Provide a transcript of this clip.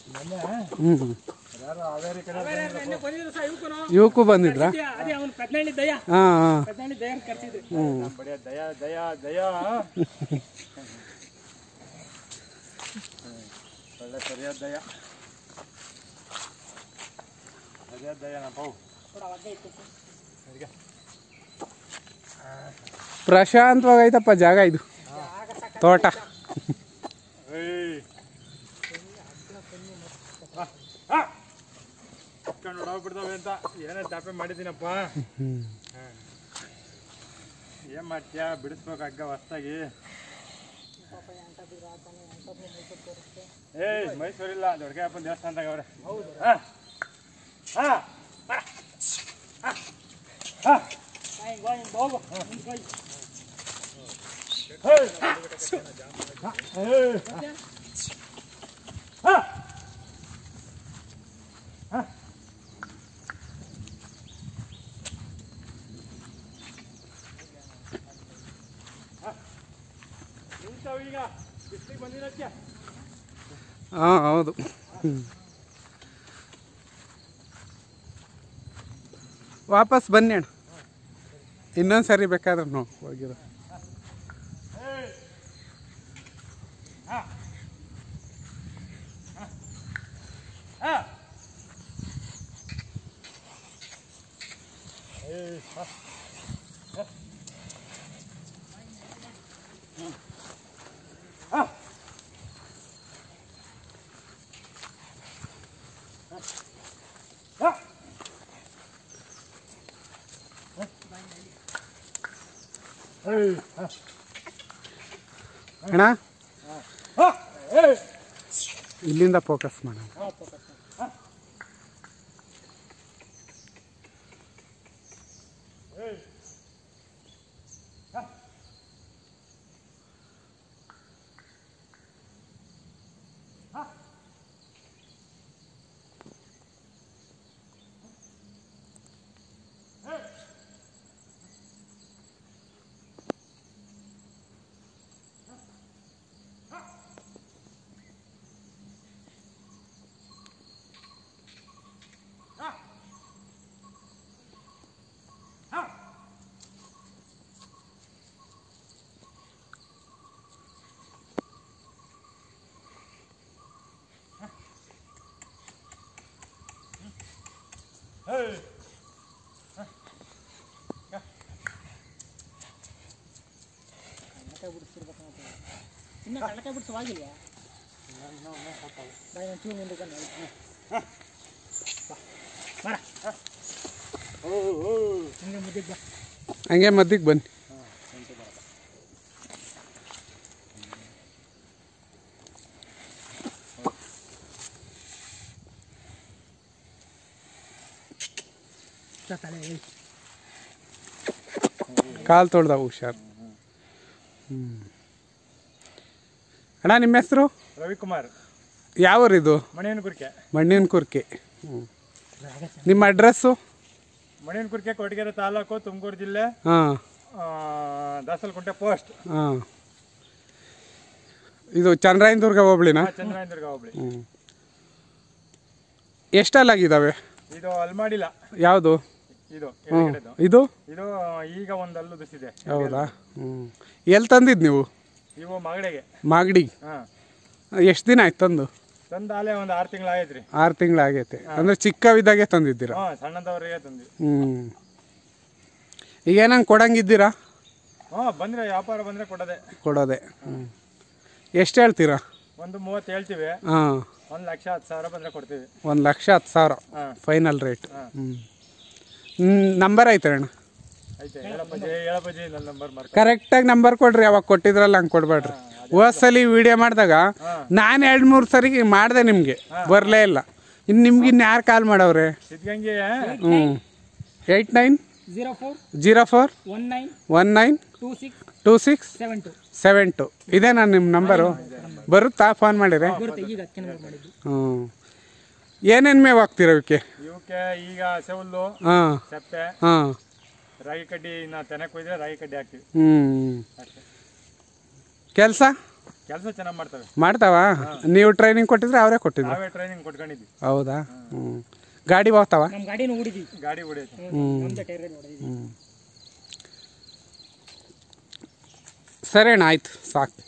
ಹ್ಞೂ ಯಾರು ಹಾವೇರಿ ಕಡೆ ನೆನ್ನೆ ಬಂದಿದ್ರು ಸರ್ ಇವಕ್ಕೂನು. ಇವಕ್ಕೂ ಬಂದಿದ್ರಾ ಅದೇ ಅದೇ ಅವ್ನು ಪದ್ನಹಳ್ಳಿ ದಯ ಹಾಂ ಹಾಂ ಪದ್ನಹಳ್ಳಿ ದಯ ಕರ್ಸಿದ್ರು ನಮ್ಮ ಬಡಿಯ ದಯಾ ದಯಾ ದಯಾ ಒಳ್ಳೆ ಸರಿಯಾದ ದಯ ಸರಿಯಾದ ದಯ ನಮ್ಮ ಪೌ ಪ್ರಶಾಂತವಾಗೈತಪ್ಪ ಜಾಗ ಇದು ತೋಟ ಏಯ್ ಕಣ್ಣು ಹೊಡೋಗ್ಬಿಡ್ತಾವೆ ಅಂತ ಏನೇ ಚಾಪೆ ಮಾಡಿದ್ದೀನಪ್ಪ ಏನ್ ಮಾಡ್ತೀಯಾ ಬಿಡಿಸ್ಬೇಕು ಹಗ್ಗ ಹೊಸ್ದಾಗಿ ಏಯ್ ಮೈಸೂರಿಲ್ಲ ದೊಡ್ಡ ಅಪ್ಪನ ದೇವಸ್ಥಾನದಾಗ ಅವ್ರೆ ಹಾ ಹಾ ಹಾ ಹಾ ಹೇಯ್ ಹೇಯ್ ಹಾ ನಿಂತಾವ್ ಈಗ ಬಿಸ್ಲಿಗೆ ಬಂದಿರಕ್ಕೆ ಹಾಂ ಹೌದು ಹ್ಮ್. ವಾಪಸ್ ಬನ್ನಿ ಅಣ್ಣ ಇನ್ನೊಂದು ಸರಿ ಬೇಕಾದ್ರೆ ನಾವು ಹೋಗಿರೋ ಅಣ್ಣ ಇಲ್ಲಿಂದ ಫೋಕಸ್ ಮಾಡೋಣ ಇನ್ನ ಕಳ್ಳಕಾಯಿ ಬಿಡಿಸುವಾಗಿಲ್ವಾ ಬಾಯಿ ಒಂಚೂರು ಮುಂದೆ ಕಣ್ಣು ಹಿಂಗೆ ಮುದ್ದಿಗೆ ಬಾ ಹಂಗೆ ಮದ್ದಿಗೆ ಬನ್ನಿ ತಲೆ ಏಯ್. ಕಾಲು ತೊಳ್ದ ಹುಷಾರು ಹ್ಞೂ ಅಣ್ಣ ನಿಮ್ಮ ಹೆಸರು ರವಿಕುಮಾರ್ ಯಾವೂರಿದು ಮಣಿಯನ್ ಕುರ್ಕೆ ಮಣ್ಣಿನ ಕುರ್ಕೆ ಹ್ಞೂ ನಿಮ್ಮ ಅಡ್ರೆಸ್ಸು ಮಣಿಯನ್ ಕುರ್ಕೆ ಕೊಡಗೆರೆ ತಾಲೂಕು ತುಮಕೂರು ಜಿಲ್ಲೆ ಹಾಂ ಆ, ದಾಸಲಕುಂಟೆ ಪೋಸ್ಟ್ ಹಾಂ ಇದು ಚಂದ್ರಾಯನದುರ್ಗ ಹೋಬಳಿನಾ ಚಂದ್ರಾಯನದುರ್ಗ ಹೋಬಳಿ ಹ್ಞೂ ಎಷ್ಟಲ್ಲಾಗಿದ್ದಾವೆ ಇದು ಅಲ್ಲಿ ಮಾಡಿಲ್ಲ ಯಾವುದು ಇದು ಹ್ಞೂ ಎಡಗಡೆದು. ಇದು ಇದು ಈಗ ಒಂದು ಅಲ್ಲು ದಿಸಿದೆ ಹೌದಾ ಹ್ಞೂ ಎಲ್ಲಿ ತಂದಿದ್ದು ನೀವು ಇವು ಮಗಡೆಗೆ ಮಾಗಡಿ ಹಾ ಎಷ್ಟು ದಿನ ಆಯ್ತು ತಂದು ತಂದಾಲೆ ಒಂದು ಆರು ತಿಂಗಳು ಆಗೈತ್ರಿ ಆರು ತಿಂಗಳಾಗೈತೆ ಅಂದರೆ ಚಿಕ್ಕವಿದ್ದಾಗೆ ತಂದಿದ್ದೀರಾ ಹಾ ಸಣ್ಣದವರಿಗೆ ತಂದ್ವಿ ಹ್ಞೂ ಈಗ ಏನಂಗೆ ಕೊಡಂಗಿದ್ದೀರಾ ಹಾ ಬಂದ್ರೆ ವ್ಯಾಪಾರ ಬಂದ್ರೆ ಕೊಡದೆ ಕೊಡೋದೆ ಹ್ಞೂ ಎಷ್ಟು ಹೇಳ್ತೀರಾ ಒಂದು ಮೂವತ್ತು ಹೇಳ್ತೀವಿ ಹಾಂ ಒಂದು ಲಕ್ಷ ಹತ್ತು ಸಾವಿರ ಬಂದ್ರೆ ಕೊಡ್ತೀವಿ ಒಂದು ಲಕ್ಷ ಹತ್ತು ಸಾವಿರ ಹಾ ಫೈನಲ್ ರೇಟ್ ಹ್ಞೂ ನಂಬರ್ ಐತೆ ಅಣ್ಣ ಐತೆ ಹೇಳಪ್ಪಜಿ ಹೇಳಪ್ಪಜಿ ನನ್ನ ನಂಬರ್ ಮಾರ್ಕ ಕರೆಕ್ಟಾಗಿ ನಂಬರ್ ಕೊಡ್ರಿ ಅವಾಗ ಕೊಟ್ಟಿದ್ರಲ್ಲ ಹಂಗೆ ಕೊಡಬೇಡ್ರಿ ಹೋದ್ಸಲಿ ವಿಡಿಯೋ ಮಾಡಿದಾಗ ನಾನು ಎರಡು ಮೂರು ಸರಿ ಮಾಡಿದೆ ನಿಮಗೆ ಬರಲೇ ಇಲ್ಲ ಇನ್ನು ನಿಮ್ಗೆ ಇನ್ನು ಯಾರು ಕಾಲ್ ಮಾಡವ್ರೆ ಸಿದ್ಧಗಂಗೆ ಹ್ಞೂ eight nine zero four zero four one nine one nine two six two six seven two seven two ಇದೇನಾ ನಿಮ್ಮ ನಂಬರು ಬರುತ್ತಾ ಫೋನ್ ಮಾಡಿರಿ ಬರುತ್ತೆ ಈಗ ಅದಕ್ಕೆ ನಂಬರ್ ಮಾಡಿದ್ದು ಹ್ಞೂ ಏನೇನು ಮೇವು ಹಾಕ್ತೀರ ಇವಕ್ಕೆ ಇವಕ್ಕೆ ಈಗ ಸೆವಲ್ಲು ಹಾಂ ಸೆಪ್ಪೆ ಹಾಂ ರಾಗಿ ಕಡ್ಡಿ ಇನ್ನ ತೆನೆ ಕೊಯ್ದ್ರೆ ರಾಗಿ ಕಡ್ಡಿ ಹಾಕ್ತಿವಿ ಹ್ಞೂ ಅಷ್ಟೇ ಕೆಲಸ ಕೆಲಸ ಚೆನ್ನಾಗಿ ಮಾಡ್ತವೆ ಮಾಡ್ತಾವ ನೀವು ಟ್ರೈನಿಂಗ್ ಕೊಟ್ಟಿದ್ರೆ ಅವರೇ ಕೊಟ್ಟಿದ್ರು ನಾವೇ ಟ್ರೈನಿಂಗ್ ಕೊಟ್ಕೊಂಡಿದ್ವಿ ಹೌದಾ ಹ್ಞೂ ಗಾಡಿ ಹೋಗ್ತಾವ ನಮ್ಮ ಗಾಡಿನ ಹೊಡಿದ್ವಿ ಗಾಡಿ ಹೊಡಿಯೋದು ನಮ್ದು ಟೈರ್ ಹೊಡೆದಿದ್ವಿ ಹ್ಞೂ ಸರಿ ಅಣ್ಣ ಆಯ್ತು ಸಾಕು